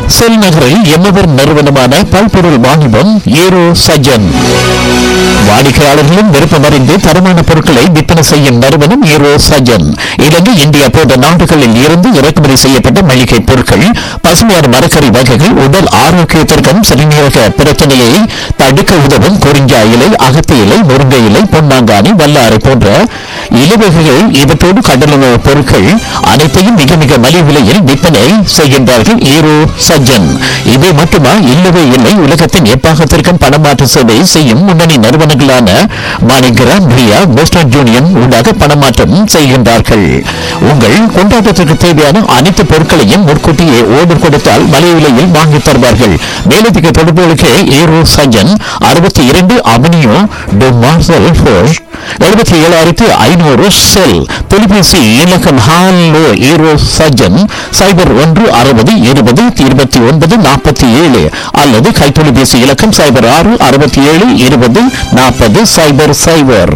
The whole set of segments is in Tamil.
செல் நகரில் எம்மவர் நிறுவனமான பல்பொருள் வாணிபம் ஏரோ சஜன் வாடிக்கையாளர்களின் விருப்பமறிந்து தரமான பொருட்களை விற்பனை செய்யும் நிறுவனம் ஏரோ சஜன் இலங்கை இந்தியா போன்ற நாடுகளில் இருந்து இறக்குமதி செய்யப்பட்ட மளிகை பொருட்கள் பசுமையான மரக்கறி வகைகள் உடல் ஆரோக்கியத்திற்கும் சிறுநீரக பிரச்சனையை தடுக்க உதவும் குறிஞ்சா இலை அகத்தி இலை முருங்கை இலை பொன்னாங்கானி வல்லாரை போன்ற இலவகைகள் இவற்றோடு கடலுணவு பொருட்கள் அனைத்தையும் மிக மிக மலிவு விலையில் விற்பனை செய்கின்றார்கள் ஈரோ சஜ்ஜன் இவை மட்டுமா இல்லவே இல்லை உலகத்தின் எப்பாகத்திற்கும் பணமாற்று சேவை செய்யும் முன்னணி நிறுவனங்களான மாணிகிராம் பிரியா வெஸ்டர்ன் யூனியன் ஊடாக பணமாற்றம் செய்கின்றார்கள் உங்கள் கொண்டாட்டத்திற்கு தேவையான அனைத்து பொருட்களையும் முன்கூட்டியே ஓர்டர் கொடுத்தால் மலிவு விலையில் வாங்கி தருவார்கள் மேலதிக தொடர்புகளுக்கு ஈரோ சஜ்ஜன் அறுபத்தி இரண்டு அவனியோ டு மார்சல் ஃபோர்ஸ் எழுபத்தி ஏழாயிரத்தி ஐநூறு செல் தொலைபேசி இலக்கம் ஹாலோ ஈரோ சஜன் சைபர் ஒன்று அறுபது இருபது இருபத்தி ஒன்பது நாற்பத்தி ஏழு அல்லது கைத்தொலைபேசி இலக்கம் சைபர் ஆறு அறுபத்தி ஏழு இருபது நாற்பது சைபர் சைபர்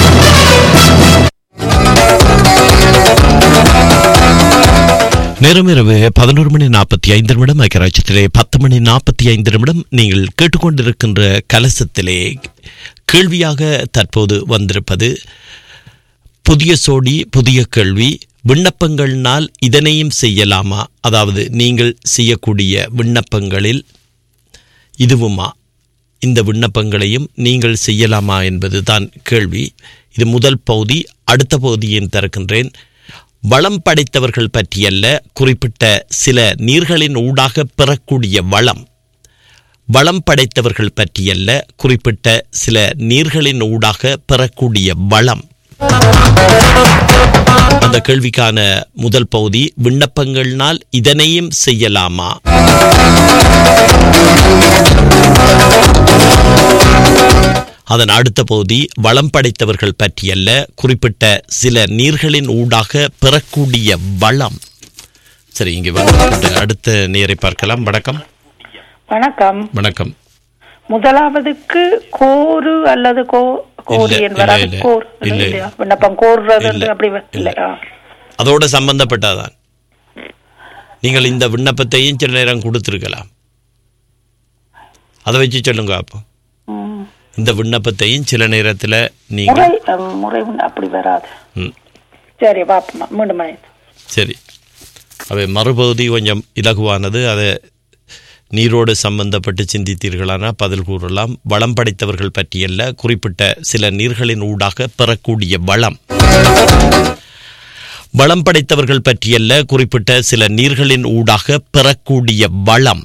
நேரம் இரவு பதினோரு மணி நாற்பத்தி ஐந்து நிமிடம் ஐக்கியராட்சத்திலே பத்து மணி நாற்பத்தி ஐந்து நிமிடம் நீங்கள் கேட்டுக்கொண்டிருக்கின்ற கலசத்திலே கேள்வியாக தற்போது வந்திருப்பது புதிய சோடி புதிய கேள்வி விண்ணப்பங்கள்னால் இதனையும் செய்யலாமா அதாவது நீங்கள் செய்யக்கூடிய விண்ணப்பங்களில் இதுவுமா இந்த விண்ணப்பங்களையும் நீங்கள் செய்யலாமா என்பது தான் கேள்வி இது முதல் பகுதி அடுத்த பகுதியின் திறக்கின்றேன் வளம் படைத்தவர்கள் பற்றியல்ல குறிப்பிட்ட சில நீர்களின் ஊடாக பெறக்கூடிய வளம் வளம் படைத்தவர்கள் பற்றியல்ல குறிப்பிட்ட சில நீர்களின் ஊடாக பெறக்கூடிய வளம் அந்த கேள்விக்கான முதல் பகுதி விண்ணப்பங்கள்னால் இதனையும் செய்யலாமா அதன் அடுத்த பகுதி வளம் படைத்தவர்கள் பற்றியல்ல குறிப்பிட்ட சில நீர்களின் ஊடாக பெறக்கூடிய வளம் சரி இங்கே வந்து அடுத்த நேரை பார்க்கலாம் வணக்கம் வணக்கம் வணக்கம் முதலாவதுக்கு கோரு அல்லது கோ கோரி இல்ல, என்பதா இல்ல, இல்ல. கோர் இல்ல. இல்லையா? விண்ணப்பம் கோர்றது இல்ல, அப்படி வ- இல்ல. இல்லையா அதோட சம்பந்தப்பட்டதான் நீங்கள் இந்த விண்ணப்பத்தையும் சில நேரம் கொடுத்துருக்கலாம் அதை வச்சு சொல்லுங்க அப்போ ம். இந்த விண்ணப்பத்தையும் சில நேரத்தில் நீங்கள் முறை அஹ், முறை உண்டு, அப்படி வராது ம், சரி பாப்போமா மீண்டும் மணி சரி அவை மறுபகுதி கொஞ்சம் இலகுவானது அதை நீரோடு சம்பந்தப்பட்டு சிந்தித்தீர்களானா பதில் கூறலாம் வளம் படைத்தவர்கள் பற்றியல்ல குறிப்பிட்ட சில நீர்களின் ஊடாக பெறக்கூடிய வளம் வளம் படைத்தவர்கள் பற்றியல்ல குறிப்பிட்ட சில நீர்களின் ஊடாக பெறக்கூடிய வளம்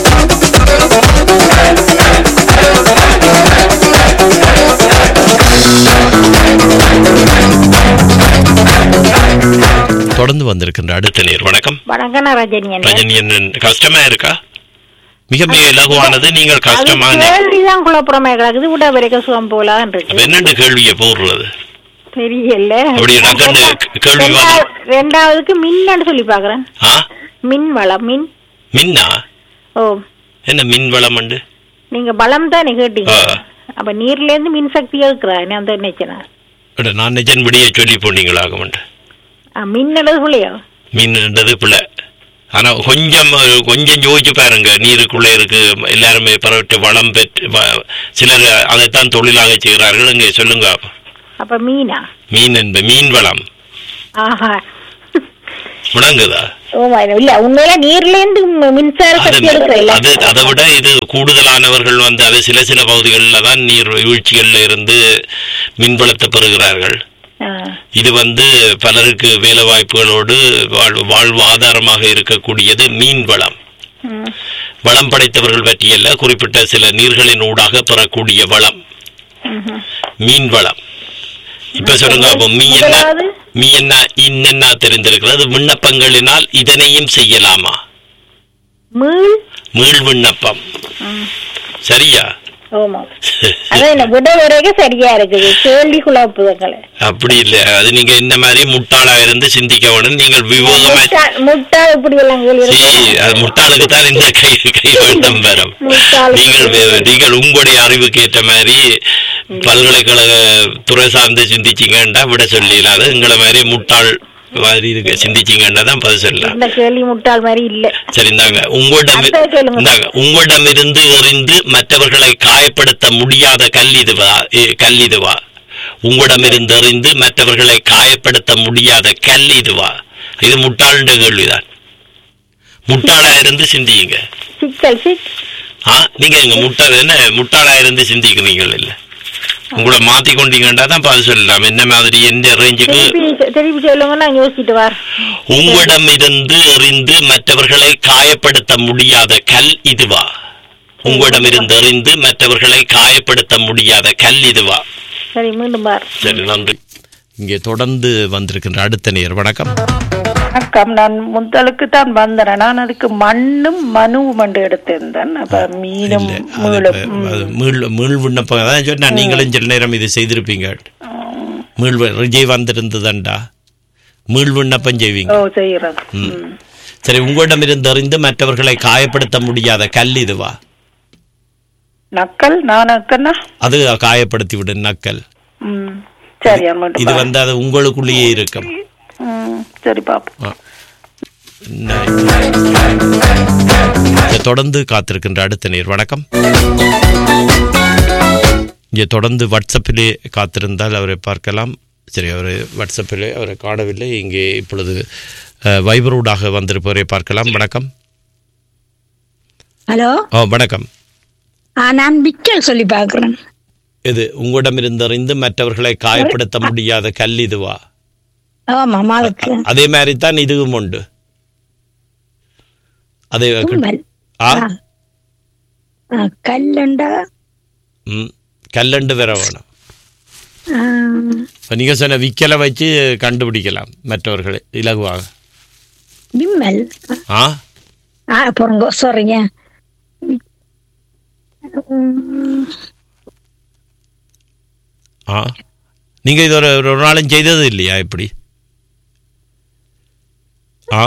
தொடர்ந்து வந்திருக்கின்ற அடுத்த நேர் வணக்கம் வணக்கம் ரஜினி ரஜினி என்ன கஷ்டமா இருக்கா மிக மிக இலகுவானது நீங்கள் கஷ்டமான கேள்விதான் குழப்பறமே கிடக்குது விட வரைக்கும் சுகம் போலான் அப்ப இருக்கு என்னண்டு கேள்வியை போடுறது தெரியல அப்படி டக்குன்னு கேள்வி வரும். ரெண்டாவது- ரெண்டாவதுக்கு மின்னு சொல்லி பாக்குறேன் ஆ மின் வளம் மின் மின்னா ஓ என்ன மின் வளமண்டு நீங்க பலம் தானே கேட்டீங்க ஆ. அப்ப நீர்ல இருந்து மின் சக்தி எடுக்கிறா என்ன அந்த நினைச்சேன் அட, நான் நிஜன் விடிய சொல்லி போனீங்களாகமண்டு மின் அல்லது சொல்லியா மீன்ன்றது பிள்ளை ஆனா கொஞ்சம் அஹ், கொஞ்சம் யோசிச்சு பாருங்க நீருக்குள்ள இருக்கு எல்லாருமே பரவட்டு வளம் பெற்று வ- சிலர் அதைத்தான் தொழிலாக செய்கிறார்கள் இங்கே சொல்லுங்க அப்ப மீனா மீன் என்ப மீன் வளம் ஆஹா விளங்குதா ஓமா இல்ல உண்மையில நீர்ல இருந்து மி- மின்சார அது சக்தி எடுக்கிறேன் அது அதை விட இது கூடுதலானவர்கள் வந்து அது சில சில பகுதிகளில் தான் நீர் வீழ்ச்சிகள்ல இருந்து மின்வளத்தை பெறுகிறார்கள் இது வந்து பலருக்கு வேலை வாய்ப்புகளோடு வாழ் வாழ்வு ஆதாரமாக இருக்கக்கூடியது மீன் வளம் வளம் படைத்தவர்கள் பற்றியல்ல குறிப்பிட்ட சில நீர்களின் ஊடாக பெறக்கூடிய வளம் மீன் வளம் இப்ப சொல்லுங்க அப்போ மீ என்ன முதலாவது? மீ என்ன இன்னென்ன தெரிந்திருக்கிறது விண்ணப்பங்களினால் இதனையும் செய்யலாமா மீள் மீள் விண்ணப்பம் சரியா ஓமா அதான் என்ன விட வரைக்கும் சரியா இருக்குது கேள்வி குழப்புதங்களை அப்படி இல்ல அது நீங்க இந்த மாதிரி முட்டாளா இருந்து சிந்திக்க வேணும் நீங்கள் விவேகமா முட்டா- முட்டா இப்படி எல்லாம் கேள்வி சீ, இருக்கு. அது முட்டாளுக்கு தான் இந்த கை கை வேண்டம் வரும் முட்டாள். நீங்கள் வே- நீங்கள் உங்களுடைய அறிவுக்கு ஏற்ற மாதிரி பல்கலைக்கழக துறை சார்ந்து சிந்திச்சீங்கன்னா விட சொல்லிடலாம் அது எங்களை மாதிரி முட்டாள் மாதிரி இருக்கு சிந்திச்சீங்கன்னா தான் பதில் சொல்லலாம் இந்த கேள்வி முட்டாள் மாதிரி இல்ல சரி இந்தாங்க உங்களிடம் அடுத்தது கேளுங்க. இந்தாங்க உங்களிடமிருந்து எறிந்து மற்றவர்களை காயப்படுத்த முடியாத கல் இதுவா ஏ, கல் இதுவா உங்களிடமிருந்து எறிந்து மற்றவர்களை காயப்படுத்த முடியாத கல் இதுவா இது முட்டாளுன்ற கேள்விதான் முட்டாளா இருந்து சிந்தியுங்க சிக்கல் சிக் ஆ நீங்க எங்க முட்டாள் என்ன முட்டாளா இருந்து சிந்திக்கிறீங்க இல்ல உங்களை மாத்தி கொண்டீங்கன்னா தான் பதில் சொல்லலாம் என்ன மாதிரி எந்த ரேஞ்சுக்கு திருப்பி திருப்பி சொல்லுங்க நான் யோசிச்சுட்டு வரேன் உங்களிடம் இருந்து எறிந்து மற்றவர்களை காயப்படுத்த முடியாத கல் இதுவா உங்களிடம் இருந்து எறிந்து மற்றவர்களை காயப்படுத்த முடியாத கல் இதுவா சரி மீண்டும் பார் சரி நன்றி இங்கே தொடர்ந்து வந்திருக்கின்ற அடுத்த நேர் வணக்கம் வணக்கம் நான் முதலுக்கு தான் வந்தேன் நான் அதுக்கு மண்ணும் மனுவும் என்று எடுத்திருந்தேன் அப்ப மீனும் இல்ல, அது மீளும் இப்ப- அது மீள் மீள் விண்ணப்பம் அதான் சொன்னா நீங்களும் சில நேரம் இது செய்திருப்பீங்க மீள் வி- விஜய் வந்திருந்ததண்டா மீள் விண்ணப்பம் செய்வீங்க ஓ செய்யறது ம். சரி உங்களிடம் இருந்து அறிந்து மற்றவர்களை காயப்படுத்த முடியாத கல் இதுவா நக்கல் நான் நக்கன்னா அது காயப்படுத்தி விடும் நக்கல் ம் சரி அம்மன் இது வந்து அது உங்களுக்குள்ளேயே இருக்கும் ம் சரி பாப்போம் ஆ. நை- இதை தொடர்ந்து காத்திருக்கின்ற அடுத்த நேர் வணக்கம் இங்கே தொடர்ந்து வாட்ஸ்அப்பிலே காத்திருந்தால் அவரை பார்க்கலாம் சரி அவர் வாட்ஸ்அப்பிலே அவரை காணவில்லை இங்கே இப்பொழுது அஹ், வைபரூடாக வந்திருப்பவரை பார்க்கலாம் வணக்கம் ஹலோ ஓ வணக்கம் ஆ நான் விக்கல் சொல்லி பார்க்குறேன் இது உங்களிடமிருந்தறிந்து மற்றவர்களை காயப்படுத்த முடியாத கல் இதுவா ஆமாம் அதுக்கு அதே மாதிரி தான் இதுவும் உண்டு அதே தும்மல் ஆ ஆ, கல்லுண்டா ம் கல்லண்டு வேற வேணும் ஆ, இப்போ நீங்கள் சொன்ன விக்கலை வச்சு கண்டுபிடிக்கலாம் மற்றவர்களை இலகுவாக விம்மல் ஆ ஆ பொறுங்க சாரிங்க ம், ஆ நீங்கள் இது ஒரு ஒரு நாளும் செய்தது இல்லையா இப்படி ஆ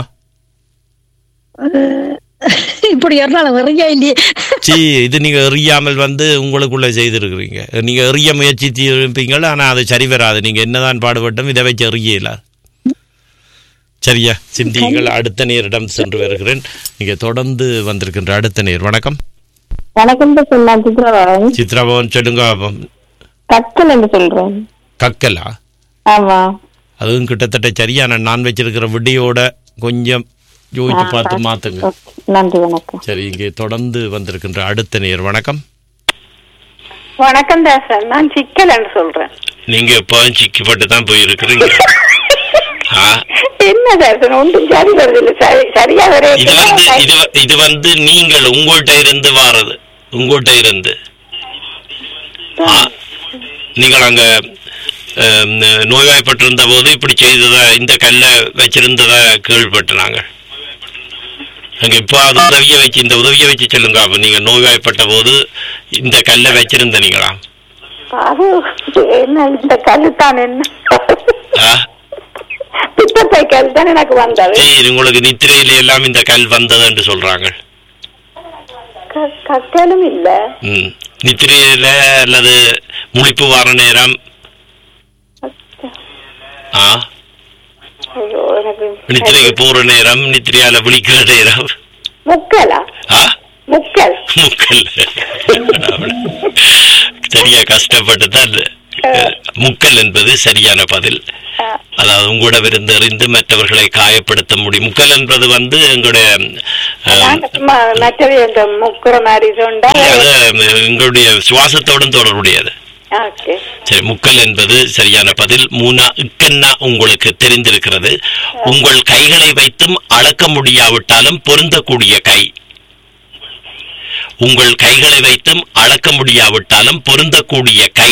இப்படி ஒரு நாள் வரையா இல்லையே சி இது நீங்கள் எறியாமல் வந்து உங்களுக்குள்ளே செய்திருக்கிறீங்க நீங்கள் எறிய முயற்சி இருப்பீங்கள் ஆனால் அது சரி வராது நீங்கள் என்னதான் பாடுபட்டும் இதை வச்சு எறியல சரியா சிந்தியுங்கள் அடுத்த நேரிடம் சென்று வருகிறேன் நீங்கள் தொடர்ந்து வந்திருக்கின்ற அடுத்த நேர் வணக்கம் வணக்கம் சொன்னா சித்ரவான் சித்ராபவன் சொல்லுங்க அப்போ. கக்கல் என்று சொல்றேன் கக்கலா ஆமா அதுவும் கிட்டத்தட்ட சரியா நான் நான் வச்சிருக்கிற விடியோட கொஞ்சம் யோசிச்சு பார்த்து மாத்துங்க நன்றி வணக்கம் சரி இங்கே தொடர்ந்து வந்திருக்கின்ற அடுத்த நேர் வணக்கம் வணக்கம் தாசன் நான் சிக்கல் என்று சொல்றேன் நீங்க எப்போ சிக்கப்பட்டு தான் போயிருக்கிறீங்க ஆ, என்ன தாசன் ஒன்றும் சரி வருதில்லை சரி சரியா வர இது வந்து இது வ- இது வந்து நீங்கள் உங்கள்கிட்ட இருந்து வாரது உங்கள்கிட்ட இருந்து ஆ, நீங்கள் அங்க அஹ், நோய்வாய்ப்பட்டிருந்த போது இப்படி செய்ததா இந்த கல்லை வச்சிருந்ததா கேள்விப்பட்டு நாங்கள் அங்க இப்போ அது உதவியை வச்சு இந்த உதவியை வச்சு சொல்லுங்க அப்ப நீங்க நோய்வாய்ப்பட்ட போது இந்த கல்லை வச்சிருந்த நீங்களா அது என்ன இந்த கல்லு தான் என்ன ஆ? பித்தப்பை கல் தான் எனக்கு வந்தது சரி உங்களுக்கு நித்திரையில எல்லாம் இந்த கல் வந்தது என்று சொல்றாங்க க- கக்கலும் இல்ல ம் நித்திரையில அல்லது முழிப்பு வர நேரம் ஆ ஐயோ எனக்கு நித்திரைக்கு போற நேரம் நித்திரையால விழிக்கிற நேரம் முக்கலா ஆ முக்கல் முக்கல் சரியா கஷ்டப்பட்டு தான் முக்கல் என்பது சரியான பதில் அதாவது உங்களிடமிருந்து அறிந்து மற்றவர்களை காயப்படுத்த முடியும் முக்கல் என்பது வந்து எங்களுடைய அஹ், நான் சும்மா மற்றது இந்த முக்குற மாதிரி சொன்னா அது எங்களுடைய சுவாசத்தோடும் தொடர்புடையது ஓகே சரி முக்கல் என்பது சரியான பதில் மூணா இக்கன்னா உங்களுக்கு தெரிந்திருக்கிறது உங்கள் கைகளை வைத்தும் அளக்க முடியாவிட்டாலும் பொருந்தக்கூடிய கை உங்கள் கைகளை வைத்தும் அளக்க முடியாவிட்டாலும் பொருந்தக்கூடிய கை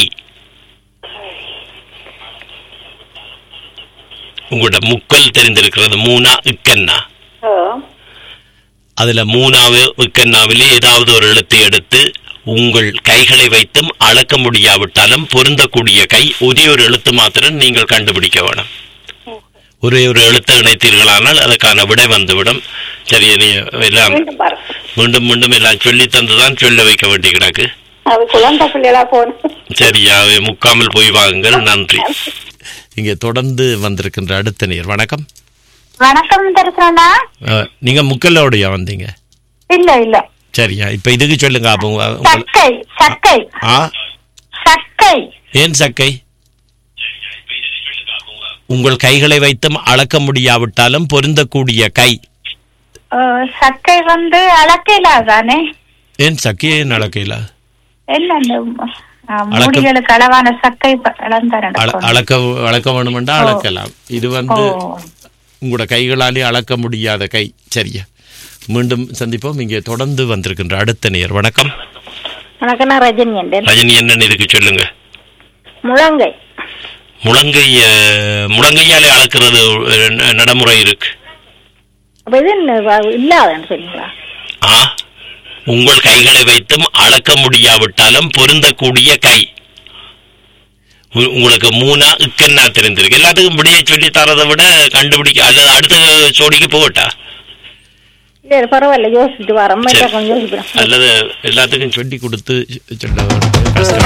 உங்களோட முக்கல் தெரிந்திருக்கிறது மூணா இக்கன்னா ஓ அதுல மூணாவது இக்கன்னாவிலே ஏதாவது ஒரு எழுத்தை எடுத்து உங்கள் கைகளை வைத்தும் அளக்க முடியாவிட்டாலும் பொருந்தக்கூடிய கை ஒரே ஒரு எழுத்து மாத்திரம் நீங்கள் கண்டுபிடிக்க வேணும் ஒரே ஒரு எழுத்தை இணைத்தீர்களானால் அதுக்கான விடை வந்துவிடும் சரி நீ எல்லாம் மீண்டும் பாரு மீண்டும் மீண்டும் எல்லாம் சொல்லி தந்துதான் சொல்ல வைக்க வேண்டி கிடக்கு அது குழந்தை பிள்ளைகளா போகணும் சரி அவை முக்காமல் போய் வாங்குங்கள் நன்றி இங்கே தொடர்ந்து வந்திருக்கின்ற அடுத்த நேர் வணக்கம் வணக்கம் தரிசனா அஹ், நீங்க முக்கல்லோடையா வந்தீங்க இல்ல இல்ல சரியா இப்ப இதுக்கு சொல்லுங்க அப்போ உங்க- உங்க- சக்கை சக்கை ஆ சக்கை ஏன் சக்கை உங்கள் கைகளை வைத்தும் அளக்க முடியாவிட்டாலும் பொருந்தக்கூடிய கை அஹ், சக்கை வந்து அளக்கலாதானே ஏன் சக்கையே நடக்கையில என்ன இந்த அஹ், அளக்க- முடிகளுக்கு அளவான சக்கை அளந்தர அள- அளக்க அளக்க வேணுமெண்டா அளக்கலாம் இது வந்து உங்களோட கைகளாலே அளக்க முடியாத கை சரியா மீண்டும் சந்திப்போம் இங்கே தொடர்ந்து வந்திருக்கின்ற அடுத்த நேர் வணக்கம் வணக்கம் நான் ரஜினி என்றேன் ரஜினி என்னன்னு இதுக்கு சொல்லுங்க முழங்கை முழங்கை அஹ், முழங்கையாலே அளக்கிறது அஹ், ந- நடைமுறை இருக்கு அப்ப இது என்ன வ- இல்லாதன்னு சொன்னீங்களா ஆ உங்கள் கைகளை வைத்தும் அளக்க முடியாவிட்டாலும் பொருந்தக்கூடிய கை உ- உங்களுக்கு மூணா இக்கன்னா தெரிந்திருக்கு எல்லாத்துக்கும் விடிய சொல்லி தரதை விட கண்டுபிடிக்க அல்லது அடுத்த சோடிக்கு போகட்டா சரி பரவாயில்ல யோசிச்சுட்டு வரேன் சரி. கொஞ்சம் யோசிக்கிறேன் அல்லது எல்லாத்துக்கும் சொல்லி கொடுத்து சொல்ல கஷ்டம்